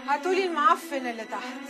هاتولي المعفن اللي تحت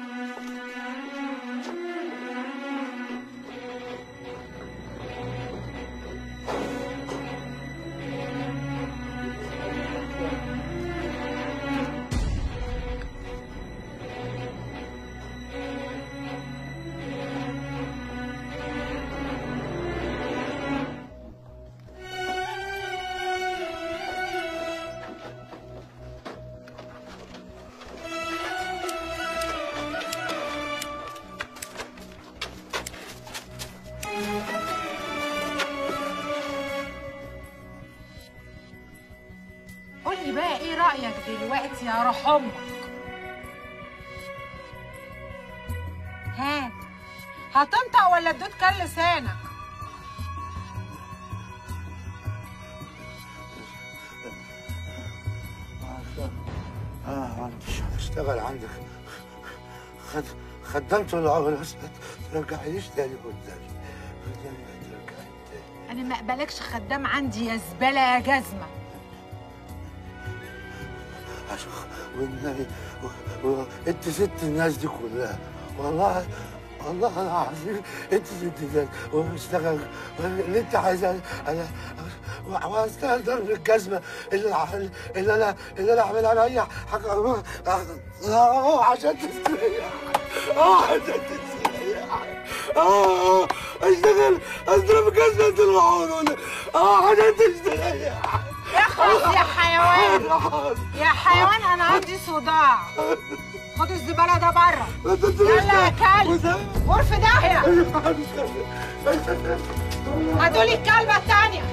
قولي بقى ايه رأيك دلوقتي يا روح امك ها هتنطق ولا ادوت كل لسانك اه انت هشتغل عندك خد خدمت العمر بس ما ترجعيش تاني قدامي قدامي ما ترجعي تاني انا ما اقبلكش خدام عندي يا زبالة يا جزمة عشان والنبي و- و- انت ست الناس دي كلها والله والله العظيم انت ست الناس واشتغل اللي انت عايزاه انا واشتغل ضرب الجزمه اللي ع- اللي انا اللي انا اعملها باي حاجه اه عشان تستريح اه عشان تستريح اه اشتغل اضرب جزمه المعون اه عشان تستريح اخلص يا حيوان يا حيوان انا عندي صداع خد الزبالة ده بره يلا يا كلب غرفة داهية هاتولي الكلبة التانية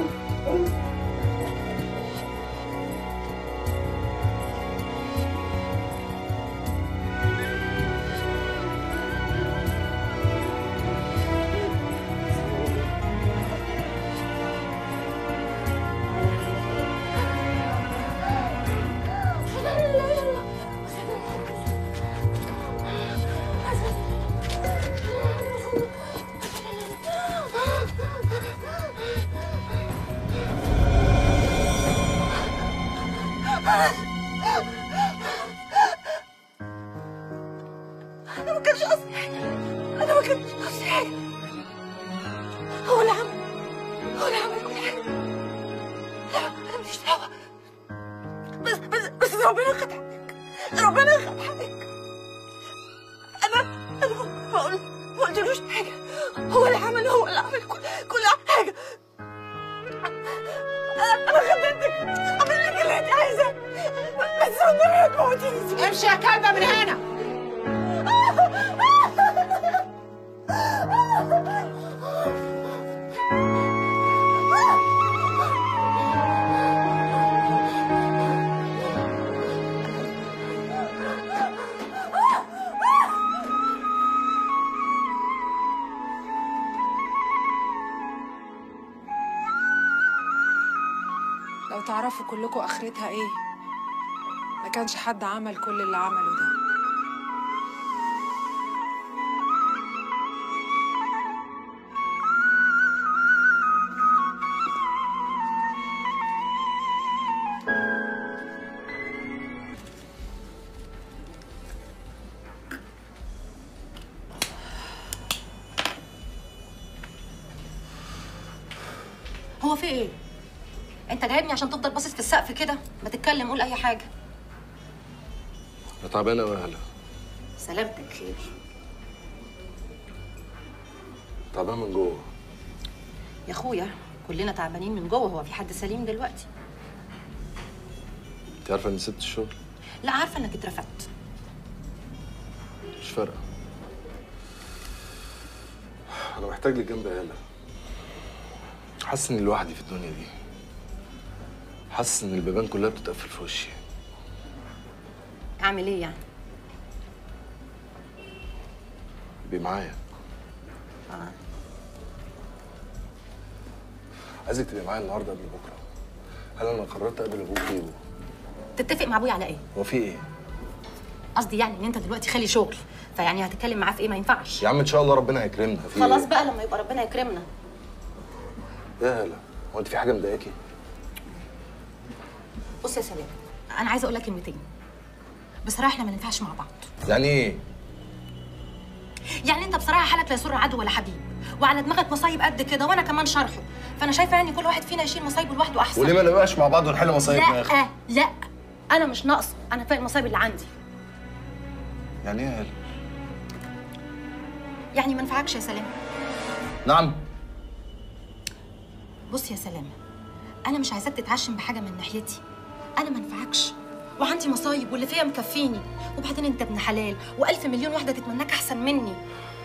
انا ما كانش قصدي حاجه انا ما كانش قصدي حاجه هو اللي عمل هو اللي عمل كل حاجه لا انا ماليش دعوه بس بس بس ربنا خد حقك ربنا خد حقك انا انا ما قلت ما قلتلوش حاجه هو اللي عمل هو اللي عمل كل كل حاجه انا انا خدمتك عمل لك اللي انت عايزاه بس ربنا هتموتيني امشي يا كلبة من هنا لو تعرفوا كلكم اخرتها ايه ما كانش حد عمل كل اللي عمله ده هو في ايه؟ انت جايبني عشان تفضل باصص في السقف كده ما تتكلم قول اي حاجه انا تعبان قوي يا هلا سلامتك خير تعبان من جوه يا اخويا كلنا تعبانين من جوه هو في حد سليم دلوقتي انت عارفه اني سبت الشغل لا عارفه انك اترفدت مش فارقه انا محتاج لك جنب هلا حاسس اني لوحدي في الدنيا دي حاسس ان البيبان كلها بتتقفل في وشي اعمل ايه يعني بي معايا اه عايزك تبقي معايا النهارده قبل بكره هل انا قررت اقابل ابوكي و... تتفق مع ابويا على ايه هو في ايه قصدي يعني ان انت دلوقتي خالي شغل فيعني هتتكلم معاه في ايه ما ينفعش يا عم ان شاء الله ربنا هيكرمنا في خلاص إيه؟ بقى لما يبقى ربنا يكرمنا يا هلا هو انت في حاجه مضايقاكي بص يا سلام انا عايزه اقول لك كلمتين بصراحه احنا ما ننفعش مع بعض يعني ايه يعني انت بصراحه حالك لا يسر عدو ولا حبيب وعلى دماغك مصايب قد كده وانا كمان شرحه فانا شايفه يعني كل واحد فينا يشيل مصايبه لوحده احسن وليه ما نبقاش مع بعض ونحل مصايبنا يا اخي لا لا انا مش ناقصه انا كفايه المصايب اللي عندي يعني ايه يا هلا يعني ما ينفعكش يا سلام نعم بص يا سلام انا مش عايزاك تتعشم بحاجه من ناحيتي انا ما انفعكش وعندي مصايب واللي فيا مكفيني وبعدين انت ابن حلال والف مليون واحده تتمناك احسن مني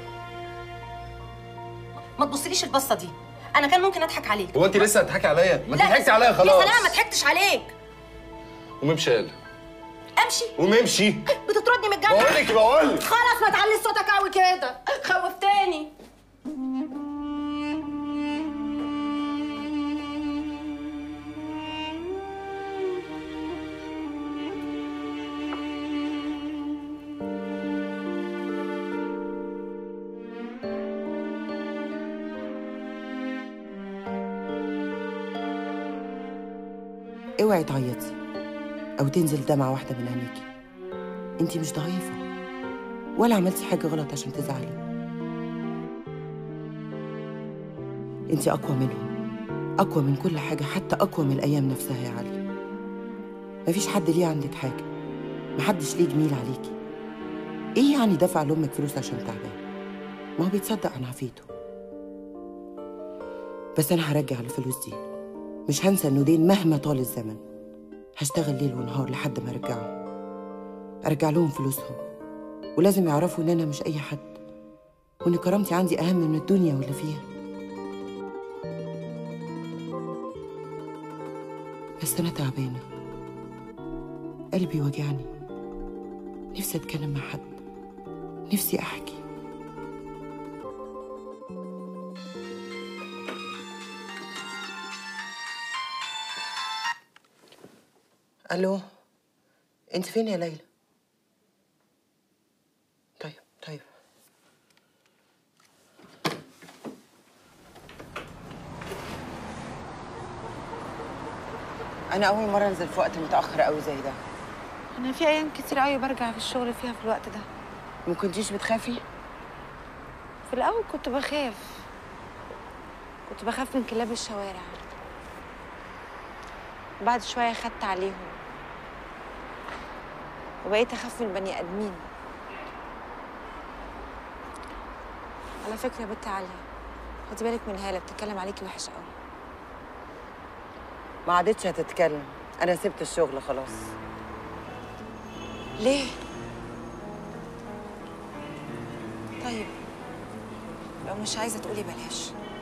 ما تبصليش البصه دي انا كان ممكن اضحك عليك هو انت لسه هتضحكي عليا ما انت لا، ضحكتي عليا خلاص يا سلام ما ضحكتش عليك قومي امشي يا هلا امشي قومي امشي بتطردني من الجنه بقول لك بقول لك خلاص ما تعلي صوتك قوي كده خوفتاني اوعي تعيطي او تنزل دمعة واحدة من عينيكي انتي مش ضعيفة ولا عملتي حاجة غلط عشان تزعلي انتي اقوى منهم اقوى من كل حاجة حتى اقوى من الايام نفسها يا علي مفيش حد ليه عندك حاجة محدش ليه جميل عليكي ايه يعني دفع لامك فلوس عشان تعبان ما هو بيتصدق عن عافيته بس انا هرجع الفلوس دي مش هنسى انه دين مهما طال الزمن هشتغل ليل ونهار لحد ما ارجعهم ارجع لهم فلوسهم ولازم يعرفوا ان انا مش اي حد وان كرامتي عندي اهم من الدنيا واللي فيها بس انا تعبانه قلبي وجعني نفسي اتكلم مع حد نفسي احكي الو انت فين يا ليلى طيب طيب انا اول مره انزل في وقت متاخر قوي زي ده انا في ايام كتير قوي برجع في الشغل فيها في الوقت ده ما كنتيش بتخافي في الاول كنت بخاف كنت بخاف من كلاب الشوارع بعد شويه خدت عليهم وبقيت اخاف من البني ادمين على فكره يا بنت عاليه خدي بالك من هاله بتتكلم عليكي وحش قوي ما عادتش هتتكلم انا سبت الشغل خلاص ليه طيب لو مش عايزه تقولي بلاش